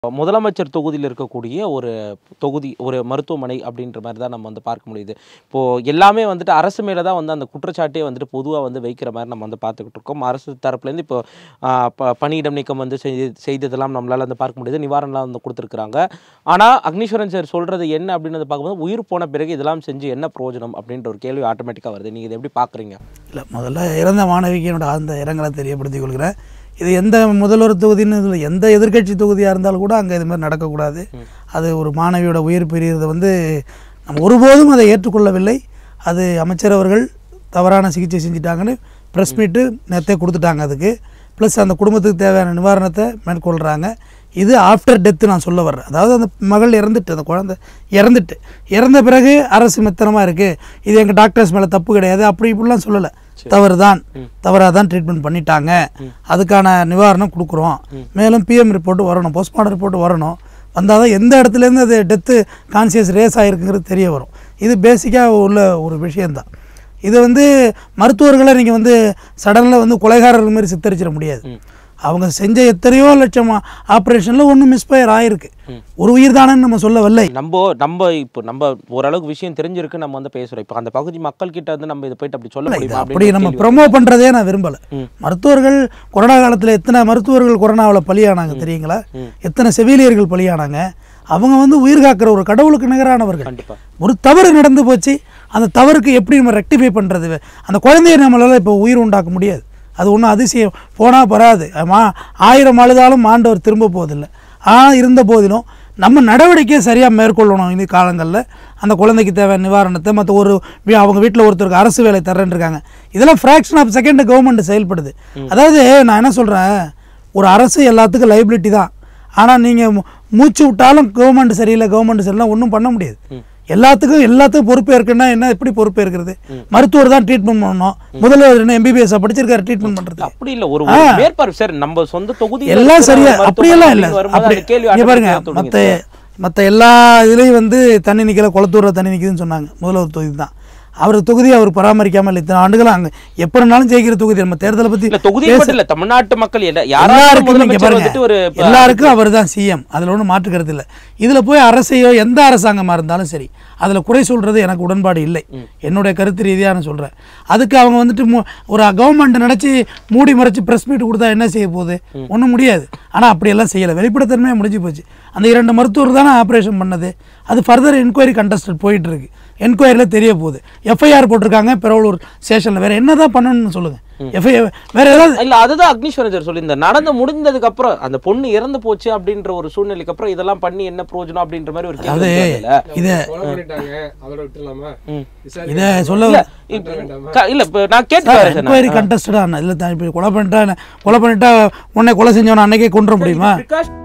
முதலமைச்சர் தொகுதியில் இருக்கக்கூடிய ஒரு தொகுதி ஒரு மருத்துவமனை அப்படின்ற மாதிரி தான் நம்ம வந்து பார்க்க முடியுது இப்போது எல்லாமே வந்துட்டு அரசு மேலே தான் வந்து அந்த குற்றச்சாட்டே வந்துட்டு பொதுவாக வந்து வைக்கிற மாதிரி நம்ம வந்து பார்த்துக்கிட்டு இருக்கோம் அரசு தரப்புலேருந்து இப்போ ஆஹ், ப- பணியிடம் நீக்கம் வந்து செய்து செய்ததெல்லாம் நம்மளால் வந்து பார்க்க முடியுது நிவாரணம்லாம் வந்து கொடுத்துருக்குறாங்க ஆனால் அக்னீஸ்வரன் சார் சொல்கிறது என்ன அப்படின்னு பார்க்கும்போது உயிர் போன பிறகு இதெல்லாம் செஞ்சு என்ன பிரயோஜனம் அப்படின்ற ஒரு கேள்வி ஆட்டோமேட்டிக்காக வருது நீங்கள் இதை எப்படி பார்க்குறீங்க இல்லை முதல்ல இறந்த மாணவிக்கு என்னோட ஆழ்ந்த இரங்கலை தெரியப்படுத்திக் கொள்கிறேன் இது எந்த முதல்வர் தொகுதின்னு இல்லை எந்த எதிர்க்கட்சி தொகுதியாக இருந்தாலும் கூட அங்கே இது மாதிரி நடக்கக்கூடாது அது ஒரு மாணவியோட உயிர் பிரிகிறத வந்து நம்ம ஒருபோதும் அதை ஏற்றுக்கொள்ளவில்லை அது அமைச்சர் அவர்கள் தவறான சிகிச்சை செஞ்சிட்டாங்கன்னு ப்ரெஸ் மீட்டு நேற்றே கொடுத்துட்டாங்க அதுக்கு ப்ளஸ் அந்த குடும்பத்துக்கு தேவையான நிவாரணத்தை மேற்கொள்கிறாங்க இது ஆஃப்டர் டெத்து நான் சொல்ல வர்றேன் அதாவது அந்த மகள் இறந்துட்டு அந்த குழந்தை இறந்துட்டு இறந்த பிறகு அரசு மெத்தனமாக இருக்குது இது எங்கள் டாக்டர்ஸ் மேலே தப்பு கிடையாது அப்படி இப்படிலாம் சொல்லலை தவறு தான் தவறாக தான் ட்ரீட்மெண்ட் பண்ணிட்டாங்க அதுக்கான நிவாரணம் கொடுக்குறோம் மேலும் பிஎம் ரிப்போர்ட் வரணும் போஸ்ட்மார்ட்டம் ரிப்போர்ட் வரணும் வந்தால் தான் எந்த இடத்துலேருந்து அது டெத்து கான்சியஸ் ரேஸ் ஆகிருக்குங்கிறது தெரிய வரும் இது பேசிக்காக உள்ள ஒரு விஷயந்தான் இது வந்து மருத்துவர்களை நீங்கள் வந்து சடனில் வந்து கொலைகாரர்கள் மாதிரி சித்தரிச்சிட முடியாது அவங்க செஞ்ச எத்தனையோ லட்சம் ஆப்ரேஷனில் ஒன்று மிஸ்பயர் ஆயிருக்கு ஒரு உயிர் தானேன்னு நம்ம சொல்ல வரல நம்ம நம்ம இப்போ நம்ம ஓரளவுக்கு விஷயம் தெரிஞ்சிருக்கு நம்ம வந்து பேசுறோம் இப்போ அந்த பகுதி மக்கள் கிட்ட வந்து நம்ம இதை போயிட்டு அப்படி சொல்ல இது முடியுமா அப்படி அப்படின்னு நம்ம கேள்வி ப்ரொமோ பண்ணுறதே நான் விரும்பலை ம். மருத்துவர்கள் கொரோனா காலத்தில் எத்தனை மருத்துவர்கள் கொரோனாவில் பலியானாங்க தெரியுங்களா எத்தனை செவிலியர்கள் பலியானாங்க அவங்க வந்து உயிர் காக்கிற ஒரு கடவுளுக்கு நிகரானவர்கள் கண்டிப்பா ஒரு தவறு நடந்து போச்சு அந்த தவறுக்கு எப்படி நம்ம ரெக்டிஃபை பண்ணுறது அந்த குழந்தைய நம்மளால் இப்போ உயிர் உண்டாக்க முடியாது அது ஒன்றும் அதிசயம் போனால் வராது மா ஆயிரம் அழுதாலும் ஆண்டவர் திரும்ப போவதில்லை ஆனால் இருந்த போதிலும் நம்ம நடவடிக்கையை சரியாக மேற்கொள்ளணும் இனி காலங்களில் அந்த குழந்தைக்கு தேவையான நிவாரணத்தை மற்ற ஒரு வீ- அவங்க வீட்டில் ஒருத்தருக்கு அரசு வேலை தரேன்னு இருக்காங்க இதெல்லாம் ஃப்ராக்ஷன் ஆஃப் செகண்ட் கவர்மெண்ட் செயல்படுது அதாவது நான் என்ன சொல்கிறேன் ஒரு அரசு எல்லாத்துக்கும் லைபிலிட்டி தான் ஆனால் நீங்கள் மூச்சு விட்டாலும் கவர்மெண்ட் சரியில்லை கவர்மெண்ட் சரியில்லை ஒன்றும் பண்ண முடியாது எல்லாத்துக்கும் எல்லாத்துக்கும் பொறுப்பே இருக்குன்னா என்ன எப்படி பொறுப்பே இருக்கிறது மருத்துவர் தான் ட்ரீட்மெண்ட் பண்ணணும் முதல்வர் என்ன எம்பிபிஎஸ் படிச்சிருக்காரு ட்ரீட்மெண்ட் பண்ணுறது அப்படி இல்ல ஒரு ஒரு மேற்பார்வை சார் நம்ம சொந்த தொகுதி எல்லாம் சரியா அப்படியெல்லாம் இல்லை அப்படி அப்படி கேள்வி இங்க பாருங்க automatic ஆ மற்ற தோணுது. மற்ற எல்லா இதுலேயும் வந்து தண்ணி நிற்கல குளத்தூரில் தண்ணி நிற்குதுன்னு சொன்னாங்க முதல்வர் தொகுதி தான் அவர் தொகுதியை அவர் பராமரிக்காமல் இல்லை இத்தனை ஆண்டுகள் அங்கே எப்போ வேணாலும் ஜெயிக்கிற தொகுதி நம்ம தேர்தலை பற்றி இல்ல தொகுதி மட்டும் இல்ல தமிழ்நாட்டு மக்கள் என்ன எல்லாருக்கும் யாராவது இங்க முதலமைச்சர் பாருங்க வந்துட்டு ஒரு எல்லாருக்கும் அவர் தான் சிஎம் அதில் ஒன்றும் மாற்று கருத்து இல்லை இதில் போய் அரசையோ எந்த அரசாங்கமாக இருந்தாலும் சரி அதில் குறை சொல்கிறது எனக்கு உடன்பாடு இல்லை என்னுடைய கருத்து ரீதியாக நான் சொல்கிறேன் அதுக்கு அவங்க வந்துட்டு மு- ஒரு கவர்மெண்ட் நினச்சி மூடி மறைச்சு ப்ரெஸ் மீட் கொடுத்தா என்ன செய்ய போகுது ஒன்றும் முடியாது ஆனால் அப்படியெல்லாம் செய்யலை வெளிப்படைத்தன்மையாக முடிஞ்சு போச்சு அந்த இரண்டு மருத்துவர் தானே ஆப்ரேஷன் பண்ணது அது ஃபர்தர் என்கொயரி கண்டஸ்டட் போயிட்டு இருக்கு என்கொயரியில் தெரிய போகுது எஃப்ஐஆர் போட்டிருக்காங்க பெரவலூர் ஸ்டேஷனில் வேறு என்ன தான் பண்ணணும்னு சொல்லுங்கள் எஃப்ஐஆர் வேறு ஏதாவது இல்ல அதுதான் அக்னீஸ்வரன் சார் சொல்லி இந்த நடந்து முடிந்ததுக்கு அப்புறம் அந்த பொண்ணு இறந்து போச்சு அப்படின்ற ஒரு சூழ்நிலைக்கு அப்புறம் இதெல்லாம் பண்ணி என்ன பிரயோஜனம் அப்படின்ற மாதிரி ஒரு கேள்வி அது வருதுல்ல? இதை கொலை பண்ணிட்டாங்க அதோட விட்டுலாமா ம். விசாரி இதை சொல்ல இல்ல இப்ப- க- இல்ல இப்ப நான் கேட்டு பாருங்க சார் என்கொயரி கண்டஸ்டடாக இல்லை இப்போ கொலை பண்ணிட்டா கொலை பண்ணிட்டா உன்னை கொலை செஞ்சவனை அன்னைக்கே கொண்டுற முடியுமா பிரிகாஷ்